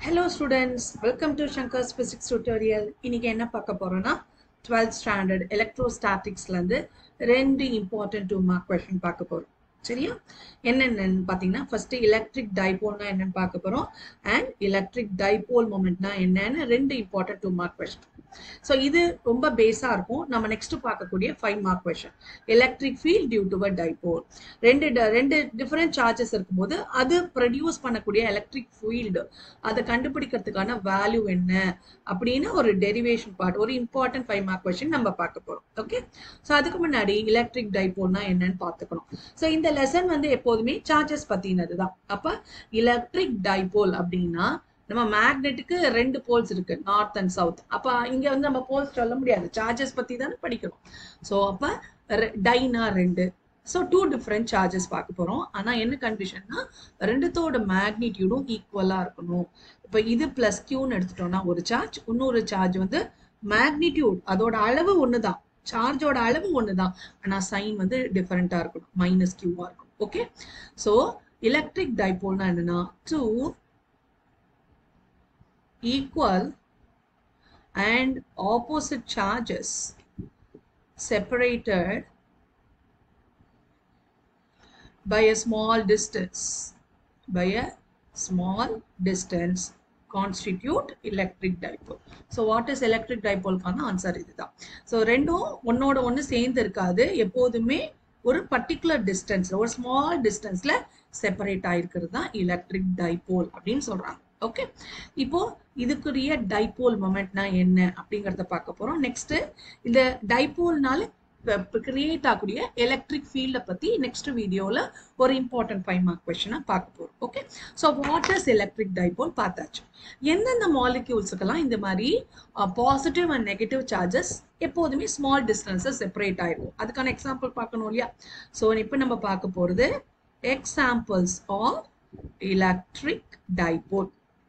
Hello students welcome to Shankar's physics tutorial இன்னைக்கு என்ன பார்க்க போறோம்னா டுவெல்த் ஸ்டாண்டர்ட் எலக்ட்ரோஸ்டாட்டிக்ஸ்லேருந்து ரெண்டு இம்பார்ட்டன்ட் டூ மார்க் கொஷின் பார்க்க போறோம் சரியா என்னென்னு பார்த்தீங்கன்னா ஃபர்ஸ்ட் எலக்ட்ரிக் டைபோல்னா என்னன்னு பார்க்க போறோம் அண்ட் எலக்ட்ரிக் டைபோல் மொமெண்ட்னா என்னன்னு ரெண்டு important two mark question so இது ரொம்ப பேஸா இருக்கும் நம்ம நெக்ஸ்ட் பார்க்கக்கூடிய five mark question electric field due to a dipole ரெண்டு ட- ரெண்டு டிஃபரெண்ட் சார்ஜஸ் இருக்கும்போது அது ப்ரொடியூஸ் பண்ணக்கூடிய எலக்ட்ரிக் ஃபீல்டு அதை கண்டுபிடிக்கிறதுக்கான வேல்யூ என்ன அப்படின்னு ஒரு டெரிவேஷன் பார்ட் ஒரு இம்பார்ட்டன்ட் ஃபைவ் மார்க் கொஸ்டின் நம்ம பார்க்க போறோம் ஓகே ஸோ அதுக்கு முன்னாடி எலக்ட்ரிக் டைபோல்னா என்னன்னு பார்த்துக்கணும் ஸோ இந்த லெசன் வந்து எப்போதுமே சார்ஜஸ் பத்தினது தான் அப்ப எலக்ட்ரிக் டைபோல் அப்படின்னா நம்ம மேக்னெட்டுக்கு ரெண்டு போல்ஸ் இருக்கு நார்த் அண்ட் சவுத் அப்ப இங்க வந்து நம்ம போல்ஸ் சொல்ல முடியாது சார்ஜஸ் பத்தி தானே படிக்கணும் ஸோ அப்ப டைனா ரெண்டு ஸோ டூ டிஃப்ரெண்ட் சார்ஜஸ் பார்க்க போறோம் ஆனா என்ன கண்டிஷன்னா ரெண்டுத்தோட மேக்னிடியூடும் ஈக்குவலா இருக்கணும் இப்போ இது பிளஸ் கியூன்னு எடுத்துட்டோம்னா ஒரு சார்ஜ் இன்னொரு சார்ஜ் வந்து மேக்னிடியூட் அதோட அளவு ஒண்ணுதான் சார்ஜோட அளவு ஒண்ணுதான் ஆனா சைன் வந்து டிஃபரெண்டா இருக்கணும் மைனஸ் கியூவா இருக்கும் ஓகே ஸோ எலக்ட்ரிக் டைபோல்னா என்னன்னா two equal and opposite charges separated by a small distance by a small distance constitute electric dipole so what is electric dipole கான ஆன்சர் இதுதான் so ரெண்டும் ஒன்னோட ஒன்னு சேர்ந்து இருக்காது எப்போதுமே ஒரு பர்டிகுலர் டிஸ்டன்ஸ் ஒரு ஸ்மால் டிஸ்டன்ஸ்ல செப்பரேட் ஆயிருக்கிறது தான் எலக்ட்ரிக் டைபோல் அப்படின்னு சொல்றாங்க ஓகே இப்போ இதுக்குரிய டைபோல் மொமெண்ட்னா என்ன அப்படிங்கறத பார்க்க போறோம் நெக்ஸ்ட் இந்த டைபோல்னால கிரியேட் ஆகக்கூடிய எலக்ட்ரிக் ஃபீல்ட பத்தி நெக்ஸ்ட் வீடியோல ஒரு இம்பார்ட்டன்ட் ஃபைவ் மார்க் கொஸ்டினா பார்க்க போறோம் okay so what is electric dipole பார்த்தாச்சு எந்தெந்த மாலிக்யூல்ஸுக்கெல்லாம் இந்த மாதிரி பாசிட்டிவ் அண்ட் நெகட்டிவ் சார்ஜஸ் எப்போதுமே ஸ்மால் டிஸ்டன்ஸஸ் செப்பரேட் ஆயிடும் அதுக்கான எக்ஸாம்பிள் பார்க்கணும் இல்லையா ஸோ இப்போ நம்ம பார்க்க போறது எக்ஸாம்பிள்ஸ் ஆஃப் எலக்ட்ரிக் டைபோல்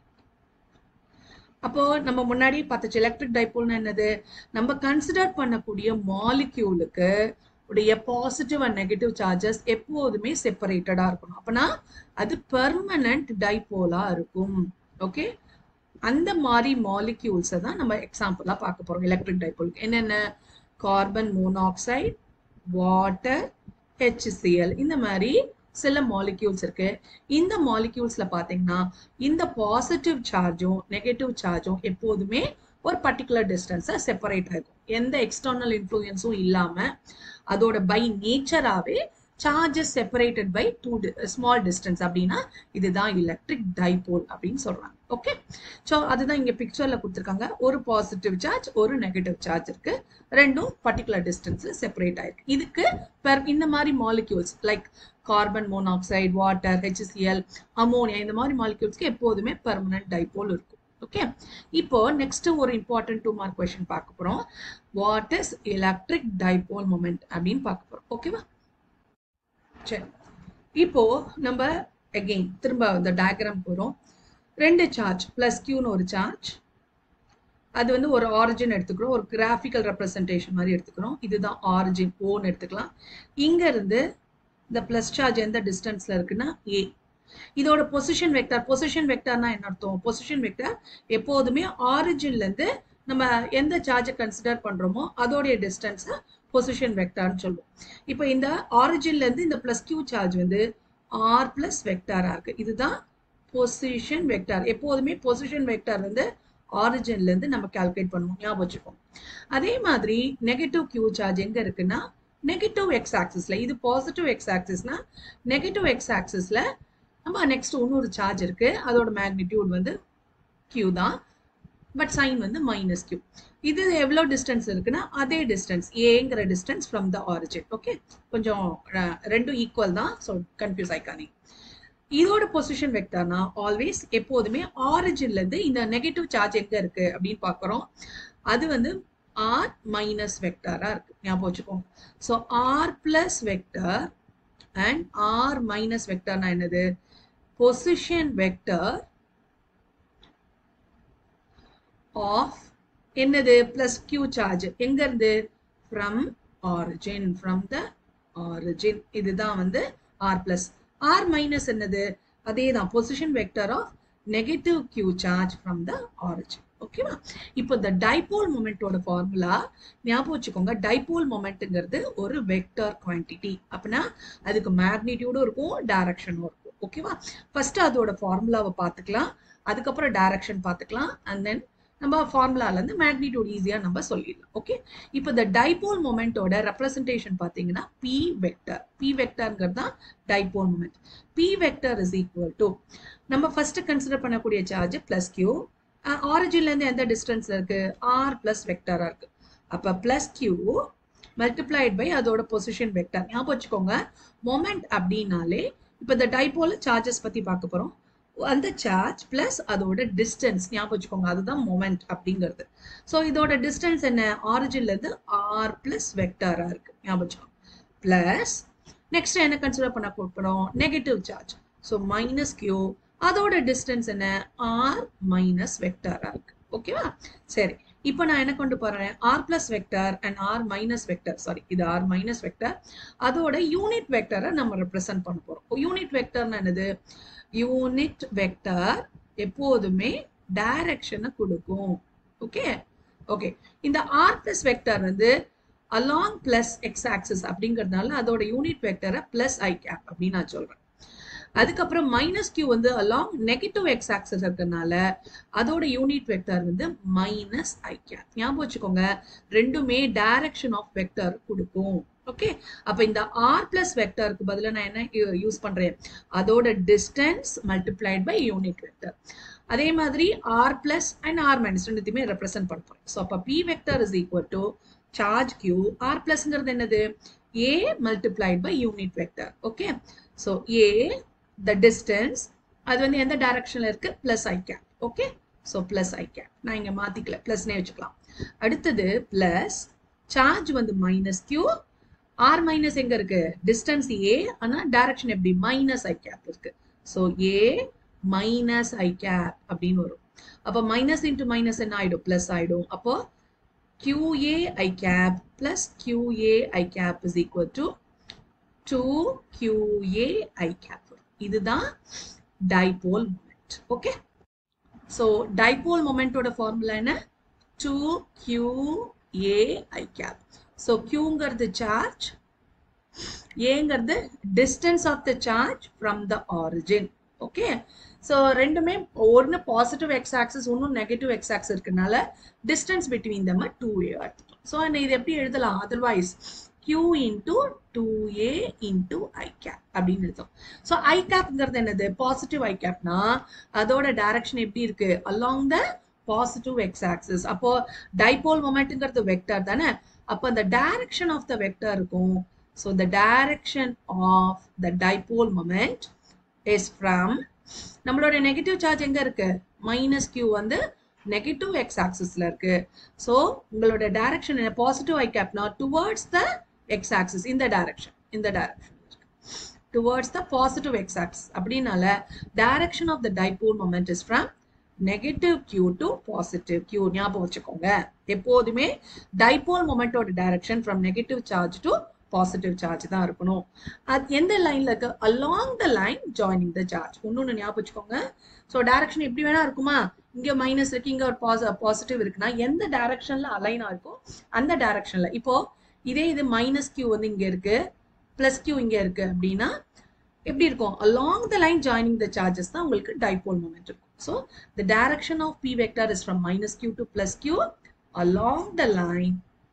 அப்போ நம்ம முன்னாடி பார்த்துச்சு எலக்ட்ரிக் டைபோல்னா என்னது நம்ம கன்சிடர் பண்ணக்கூடிய மாலிக்யூலுக்கு உடைய பாசிட்டிவ் அண்ட் நெகட்டிவ் சார்ஜஸ் எப்போதுமே செப்பரேட்டடா இருக்கணும் அப்பனா அது பெர்மனன்ட் டைபோலா இருக்கும் ஓகே அந்த மாதிரி மாலிக்யூல்ஸை தான் நம்ம எக்ஸாம்பிளா பார்க்க போறோம் எலக்ட்ரிக் டைபோலுக்கு என்னென்ன கார்பன் மோனாக்சைடு வாட்டர் HCl இந்த மாதிரி சில மாலிக்யூல்ஸ் இருக்கு இந்த மாலிக்யூல்ஸ்ல பாத்தீங்கன்னா இந்த பாசிட்டிவ் சார்ஜும் நெகட்டிவ் சார்ஜும் எப்போதுமே ஒரு பர்டிகுலர் டிஸ்டன்ஸை செப்பரேட் ஆகும் எந்த எக்ஸ்டர்னல் இன்ஃப்ளூயன்ஸும் இல்லாம அதோட பை நேச்சராகவே charges separated by to small distance அப்படின்னா இதுதான் எலக்ட்ரிக் டைபோல் அப்படின்னு சொல்றாங்க ஓகே ஸோ அதுதான் இங்க பிக்சர்ல கொடுத்துருக்காங்க ஒரு பாசிட்டிவ் சார்ஜ் ஒரு நெகட்டிவ் சார்ஜ் இருக்கு ரெண்டும் பர்டிகுலர் டிஸ்டன்ஸ்ல செப்பரேட் ஆயிருக்கு இதுக்கு per இந்த மாதிரி molecules like carbon monoxide water HCl ammonia இந்த மாதிரி மாலிக்யூல்ஸ்க்கு எப்போதுமே பெர்மனன்ட் டைபோல் இருக்கும் ஓகே இப்போ நெக்ஸ்ட் ஒரு இம்பார்ட்டன்ட் டூ மார்க் கொஸ்டின் பார்க்க போறோம் what is electric dipole moment அப்படின்னு பார்க்க போறோம் ஓகேவா சரி இப்போ நம்ம அகெயின் திரும்ப இந்த டயக்ராம் போறோம் ரெண்டு சார்ஜ் பிளஸ் கியூன்னு ஒரு சார்ஜ் அது வந்து ஒரு ஆரிஜின் எடுத்துக்கிறோம் ஒரு கிராஃபிக்கல் ரெப்ரசன்டேஷன் மாதிரி எடுத்துக்கிறோம் இதுதான் ஆரிஜின் ஓன்னு எடுத்துக்கலாம் இங்க இருந்து இந்த பிளஸ் சார்ஜ் எந்த டிஸ்டன்ஸ்ல இருக்குன்னா ஏ இதோட பொசிஷன் வெக்டார் பொசிஷன் வெக்டார்னா என்ன அர்த்தம் பொசிஷன் வெக்டார் எப்போதுமே ஆரிஜின்ல இருந்து நம்ம எந்த சார்ஜை கன்சிடர் பண்றோமோ அதோடைய டிஸ்டன்ஸை பொசிஷன் வெக்டார்னு சொல்லுவோம் இப்போ இந்த ஆரிஜின்ல இருந்து இந்த பிளஸ் கியூ சார்ஜ் வந்து ஆர் பிளஸ் வெக்டாரா இருக்கு இதுதான் பொசிஷன் வெக்டார் எப்போதுமே பொசிஷன் வெக்டார் வந்து ஆரிஜின்ல இருந்து நம்ம கால்குலேட் பண்ணுவோம் ஞாபகம் வச்சுக்கோம் அதே மாதிரி நெகட்டிவ் கியூ சார்ஜ் எங்க இருக்குன்னா நெகட்டிவ் எக்ஸ் ஆக்சிஸ்ல இது பாசிட்டிவ் எக்ஸ் ஆக்சிஸ்னா நெகட்டிவ் எக்ஸ் ஆக்சிஸ்ல நம்ம நெக்ஸ்ட் இன்னொரு சார்ஜ் இருக்கு அதோட மேக்னிடியூட் வந்து கியூ தான் பட் சைன் வந்து மைனஸ் கியூ இது எவ்வளோ டிஸ்டன்ஸ் இருக்குன்னா அதே டிஸ்டன்ஸ் ஏங்கிற distance from the origin okay கொஞ்சம் அஹ், ரெண்டும் ஈக்குவல் தான் ஸோ கன்ஃபியூஸ் ஆயிக்காதீங்க இதோட பொசிஷன் வெக்டார்னா ஆல்வேஸ் எப்போதுமே ஆரிஜின்ல இருந்து இந்த நெகட்டிவ் சார்ஜ் எங்க இருக்கு அப்படின்னு பார்க்குறோம் அது வந்து ஆர் மைனஸ் வெக்டாரா இருக்கு ஞாபகம் வச்சுக்கோங்க so r plus vector and r minus வெக்டர்னா என்னது பொசிஷன் வெக்டர் ஆஃப் என்னது பிளஸ் கியூ சார்ஜ் எங்க இருந்து from origin from the origin இதுதான் வந்து ஆர் பிளஸ் ஆர் மைனஸ் என்னது அதே தான் position vector of negative q charge from the origin ஓகேவா இப்போ இந்த டைபோல் மொமெண்டோட ஃபார்முலா ஞாபகம் வச்சுக்கோங்க டைபோல் மொமெண்ட்ங்கிறது ஒரு வெக்டர் குவான்டிட்டி அப்படின்னா அதுக்கு மேக்னிடியூடும் இருக்கும் டைரக்ஷனும் இருக்கும் ஓகேவா ஃபர்ஸ்ட் அதோட ஃபார்முலாவை பார்த்துக்கலாம் அதுக்கப்புறம் டைரக்ஷன் பார்த்துக்கலாம் அண்ட் தென் நம்ம ஃபார்முலால இருந்து மேக்னிடியூட் ஈஸியா நம்ம சொல்லிடலாம் ஓகே இப்போ இந்த டைபோல் மொமெண்டோட ரெப்ரசன்டேஷன் பார்த்தீங்கன்னா பி வெக்டர் பி வெக்டர்ங்கிறது தான் dipole moment p vector is equal to நம்ம ஃபர்ஸ்ட் கன்சிடர் பண்ணக்கூடிய சார்ஜ் பிளஸ் கியூ ஆரிஜின்ல இருந்து எந்த டிஸ்டன்ஸ்ல இருக்கு ஆர் பிளஸ் வெக்டரா இருக்கு அப்ப பிளஸ் கியூ மல்டிப்ளைட் பை அதோட பொசிஷன் வெக்டர் ஞாபகம் வச்சுக்கோங்க மொமெண்ட் அப்படின்னாலே இப்போ இந்த டைபோல சார்ஜஸ் பத்தி பார்க்க போறோம் அந்த சார்ஜ் பிளஸ் அதோட டிஸ்டன்ஸ் ஞாபகம் வச்சுக்கோங்க அதுதான் மொமெண்ட் அப்படிங்கிறது ஸோ இதோட டிஸ்டன்ஸ் என்ன ஆரிஜின்ல இருந்து ஆர் பிளஸ் வெக்டரா இருக்கு ஞாபகம் வச்சுக்கோங்க பிளஸ் நெக்ஸ்ட் என்ன கன்சிடர் பண்ண போறோம் negative charge so minus q அதோட டிஸ்டன்ஸ் என்ன ஆர் மைனஸ் வெக்டரா இருக்கு ஓகேவா சரி இப்போ நான் என்ன கொண்டு போறேன் r plus vector and r minus vector sorry இது ஆர் மைனஸ் வெக்டர் அதோட யூனிட் வெக்டரை நம்ம ரெப்ரசென்ட் பண்ண போறோம் யூனிட் வெக்டர்னா என்னது யூனிட் வெக்டர் எப்போதுமே டைரக்ஷனை கொடுக்கும் ஓகே ஓகே இந்த ஆர் பிளஸ் வெக்டர் வந்து அலாங் பிளஸ் எக்ஸ் ஆக்சிஸ் அப்படிங்கிறதுனால அதோட யூனிட் வெக்டரை பிளஸ் ஐ கேப் அப்படின்னு நான் சொல்றேன் அதுக்கப்புறம் மைனஸ் கியூ வந்து அலாங் நெகட்டிவ் எக்ஸ் ஆக்சஸ் இருக்கிறதுனால அதோட யூனிட் வெக்டர் வந்து மைனஸ் ஐ கேப் ஞாபகம் வச்சுக்கோங்க ரெண்டுமே டைரக்ஷன் ஆஃப் வெக்டர் கொடுக்கும் ஓகே அப்ப இந்த ஆர் பிளஸ் வெக்டருக்கு பதிலாக நான் என்ன யூஸ் பண்றேன் அதோட distance multiplied by unit vector அதே மாதிரி r plus and r minus ரெண்டுத்தையுமே ரெப்ரசென்ட் பண்ண போறேன் ஸோ அப்போ p vector is equal to charge q r பிளஸ்ங்கிறது என்னது a multiplied by unit vector okay so a the distance அது வந்து எந்த டைரக்ஷன்ல இருக்கு plus i cap okay so plus i cap நான் இங்க மாத்திக்கல பிளஸ்னே வச்சுக்கலாம் அடுத்தது பிளஸ் சார்ஜ் வந்து மைனஸ் கியூ ஆர் மைனஸ் எங்க இருக்கு டிஸ்டன்ஸ் ஏ ஆனா டைரக்ஷன் எப்படி மைனஸ் ஐ கேப் இருக்கு so a minus i cap அப்படின்னு வரும் அப்போ மைனஸ் இன்ட்டு மைனஸ் என்ன ஆயிடும் பிளஸ் ஆயிடும் அப்போ QA i cap plus QA i cap is equal to 2QA i cap. இதுதான் dipole moment. Okay. So dipole moment ஓட formula என்ன 2QA i cap. So Qங்கிறது charge, Aங்கிறது distance of the charge from the origin. Okay. So ரெண்டுமே ஒன்று positive x axis ஒன்றும் negative x axis இருக்கனால distance between them two a எடுத்துட்டோம் so இது எப்படி எழுதலாம் otherwise q into two a into i cap அப்படின்னு எழுதும் ஸோ ஐ கேப்ங்கிறது என்னது பாசிட்டிவ் ஐ கேப்னா அதோட டைரக்ஷன் எப்படி இருக்கு along the positive x axis அப்போ டைபோல் மொமெண்ட்டுங்கிறது வெக்டர் தானே அப்போ அந்த டைரக்ஷன் ஆஃப் த வெக்டர் இருக்கும் so the direction of the dipole moment is from நம்மளோட நெகட்டிவ் சார்ஜ் எங்க இருக்கு மைனஸ் கியூ வந்து நெகட்டிவ் எக்ஸ் ஆக்சிஸ்ல இருக்கு ஸோ உங்களோட டைரக்ஷன் பாசிட்டிவ் ஐ கேப்னா டுவர்ட்ஸ் த எக்ஸ் ஆக்சிஸ் இந்த டைரக்ஷன் இந்த direction towards the positive x axis அப்படின்னால direction of the dipole moment is from negative Q to positive q ஞாபகம் வச்சுக்கோங்க எப்போதுமே டைபோல் மொமெண்டோட direction from negative charge to positive charge தான் இருக்கணும் அது எந்த லைன்ல இருக்கு along the line joining the charge ஒன்னொன்னு ஞாபகம் வச்சுக்கோங்க ஸோ டைரக்ஷன் எப்படி வேணா இருக்குமா இங்க மைனஸ் இருக்கு இங்க ஒரு பாச பாசிட்டிவ் இருக்குன்னா எந்த டைரக்ஷன்ல அலைனா இருக்கோ அந்த டைரக்ஷன்ல இப்போ இதே இது மைனஸ் கியூ வந்து இங்க இருக்கு பிளஸ் கியூ இங்க இருக்கு அப்படின்னா எப்படி இருக்கும் along the line joining the charges தான் உங்களுக்கு டைபோல் மூமெண்ட் இருக்கும் so the direction of p vector is from minus q to plus q along the line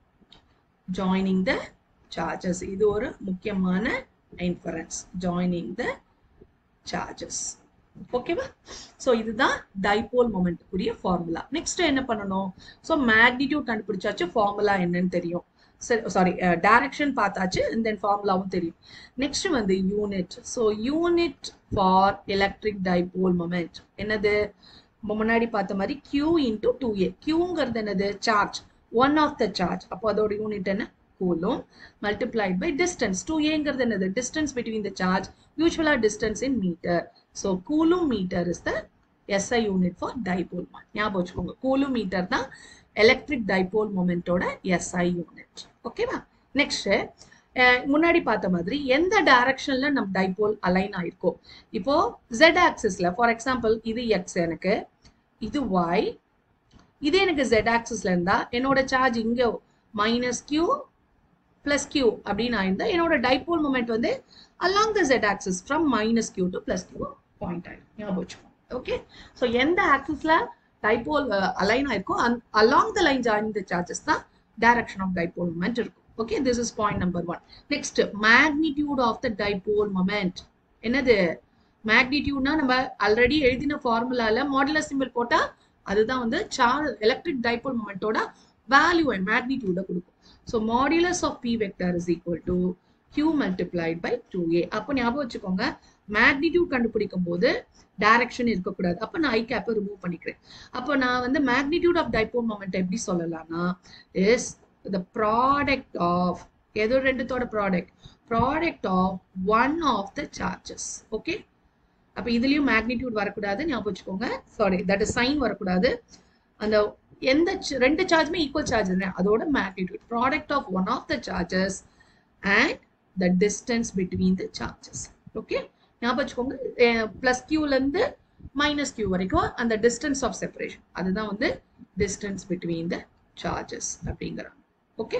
joining the charges இது ஒரு முக்கியமான இன்ஃபரன்ஸ் ஜாயினிங் த சார்ஜஸ் ஓகேவா so இதுதான் dipole மொமெண்ட்டுக்குரிய formula next என்ன பண்ணணும் ஸோ மேக்னிடியூட் கண்டுபிடிச்சாச்சு ஃபார்முலா என்னன்னு தெரியும் சரி சாரி டைரக்ஷன் பார்த்தாச்சு தென் ஃபார்முலாவும் தெரியும் நெக்ஸ்ட் வந்து unit so unit for electric dipole moment என்னது முன்னாடி பார்த்த மாதிரி கியூ இன்டூ டூ ஏ கியூங்கிறது என்னது charge one of the charge அப்போ அதோட யூனிட் என்ன கூலும் multiplied by distance 2aங்கிறது என்னது distance between the charge usually distance in meter so coulomb meter is the SI unit for dipole moment ஞாபகம் வச்சுக்கோங்க coulomb meter தான் electric dipole momentோட SI unit ஓகேவா நெக்ஸ்ட் அஹ் முன்னாடி பார்த்த மாதிரி எந்த டைரக்ஷன்ல நம்ம டைபோல் அலைன் ஆயிருக்கோ இப்போ ஜெட் ஆக்சிஸ்ல ஃபார் எக்ஸாம்பிள் இது எக்ஸ் எனக்கு இது ஒய் இதே எனக்கு ஜெட் ஆக்சிஸ்ல இருந்தா என்னோட சார்ஜ் இங்க மைனஸ் கியூ பிளஸ் கியூ அப்படின்னு ஆயிருந்தா என்னோட டைபோல் மூமெண்ட் வந்து along the z axis from minus q to plus q point ஆயிடும் ஞாபகம் வச்சுக்கோங்க ஓகே ஸோ எந்த ஆக்சிஸ்ல டைபோல் அலைன் ஆயிருக்கோ along the line join the charges தான் டைரக்ஷன் ஆஃப் டைபோல் மூமெண்ட் இருக்கும் okay this is point number one next magnitude of the dipole moment என்னது மேக்னிடியூட்னா நம்ம ஆல்ரெடி எழுதின ஃபார்முலால மாடுலர் சிம்பிள் போட்டா அதுதான் வந்து சார்ஜ் எலக்ட்ரிக் டைபோல் மொமெண்டோட வேல்யூ அண்ட் மேக்னிடியூட கொடுக்கும் so modulus of p vector is equal to q multiplied by two a அப்போ ஞாபகம் வச்சுக்கோங்க மேக்னிடியூட் கண்டுபிடிக்கும் போது டைரக்ஷன் இருக்கக்கூடாது அப்போ நான் ஐ கேப்பை ரிமூவ் பண்ணிக்கிறேன் அப்போ நான் வந்து மேக்னிடியூட் ஆஃப் டைபோல் மொமெண்ட் எப்படி சொல்லலாம்னா இஸ் த ப்ராடக்ட் ஆஃப் ஏதோ ரெண்டுத்தோட product product of one of the charges okay அப்போ இதுலயும் மேக்னிடியூட் வரக்கூடாது ஞாபகம் வச்சுக்கோங்க சாரி தட் இஸ் சைன் வரக்கூடாது அந்த எந்த ch- ரெண்டு சார்ஜுமே ஈக்குவல் சார்ஜ் அதோட magnitude product of one of the charges and the distance between the charges okay ஞாபகம் வச்சுக்கோங்க பிளஸ் கியூல இருந்து மைனஸ் கியூ வரைக்கும் அந்த டிஸ்டன்ஸ் ஆஃப் செப்பரேஷன் அதுதான் வந்து டிஸ்டன்ஸ் பிட்வீன் த சார்ஜஸ் அப்படிங்கிறாங்க ஓகே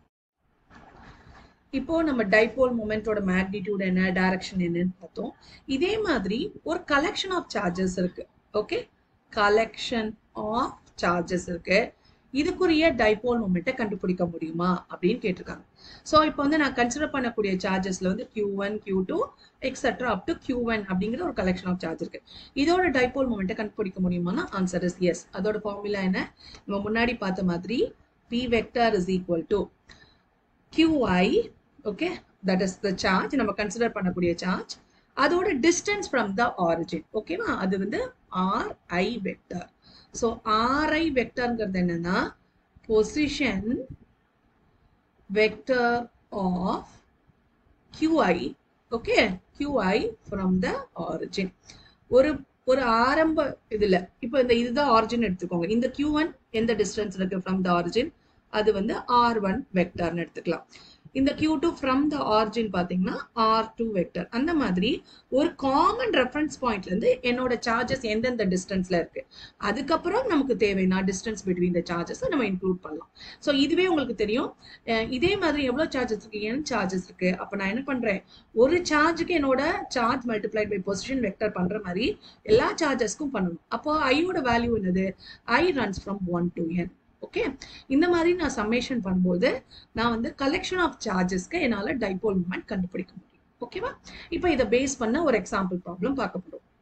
இப்போ நம்ம டைபோல் மூமெண்டோட மேக்னிடியூட் என்ன டைரக்ஷன் என்னன்னு பார்த்தோம் இதே மாதிரி ஒரு கலெக்ஷன் ஆஃப் சார்ஜஸ் இருக்கு ஓகே கலெக்ஷன் ஆஃப் சார்ஜஸ் இருக்கு இதுக்குரிய டைபோல் மூமெண்ட்டை கண்டுபிடிக்க முடியுமா அப்படின்னு கேட்டிருக்காங்க ஸோ இப்போ வந்து நான் கன்சிடர் பண்ணக்கூடிய சார்ஜஸ்ல வந்து q one q two etcetera up to q one அப்படிங்கிற ஒரு கலெக்ஷன் ஆஃப் சார்ஜ் இருக்கு இதோட டைபோல் மூமெண்ட்டை கண்டுபிடிக்க முடியுமானா ஆன்சர் இஸ் எஸ் அதோட ஃபார்முலா என்ன நம்ம முன்னாடி பார்த்த மாதிரி p vector is equal to QI okay that is the charge நம்ம கன்சிடர் பண்ணக்கூடிய சார்ஜ் அதோட டிஸ்டன்ஸ் ஃப்ரம் த ஆரிஜின் ஓகேவா அது வந்து RI வெக்டர் ஸோ RI வெக்டர்ங்கிறது என்னன்னா position vector of QI okay QI from the origin ஒரு ஒரு ஆரம்ப இதுல இப்போ இந்த இதுதான் ஆரிஜின் எடுத்துக்கோங்க இந்த Q1 எந்த டிஸ்டன்ஸ் இருக்கு ஃப்ரம் த ஆரிஜின் அது வந்து ஆர் ஒன் வெக்டர்னு எடுத்துக்கலாம் இந்த q two from the origin பார்த்தீங்கன்னா ஆர் டூ வெக்டர் அந்த மாதிரி ஒரு காமன் ரெஃபரன்ஸ் பாயிண்ட்ல இருந்து என்னோட சார்ஜஸ் எந்தெந்த டிஸ்டன்ஸ்ல இருக்கு அதுக்கப்புறம் நமக்கு தேவைன்னா டிஸ்டன்ஸ் பிட்வீன் த சார்ஜஸ் நம்ம இன்க்ளூட் பண்ணலாம் ஸோ இதுவே உங்களுக்கு தெரியும் அஹ் இதே மாதிரி எவ்வளோ சார்ஜஸ் இருக்கு n சார்ஜஸ் இருக்கு அப்போ நான் என்ன பண்றேன் ஒரு சார்ஜுக்கு என்னோட charge multiplied by position vector பண்ற மாதிரி எல்லா சார்ஜஸ்க்கும் பண்ணணும் அப்போ ஐயோட வேல்யூ என்னது i runs from one to n okay இந்த மாதிரி நான் சம்மேஷன் பண்ணும்போது நான் வந்து கலெக்ஷன் ஆஃப் சார்ஜஸ்க்கு என்னால் டைபோல் மூமெண்ட் கண்டுபிடிக்க முடியும் ஓகேவா இப்போ இதை பேஸ் பண்ண ஒரு எக்ஸாம்பிள் ப்ராப்ளம் பார்க்க போறோம்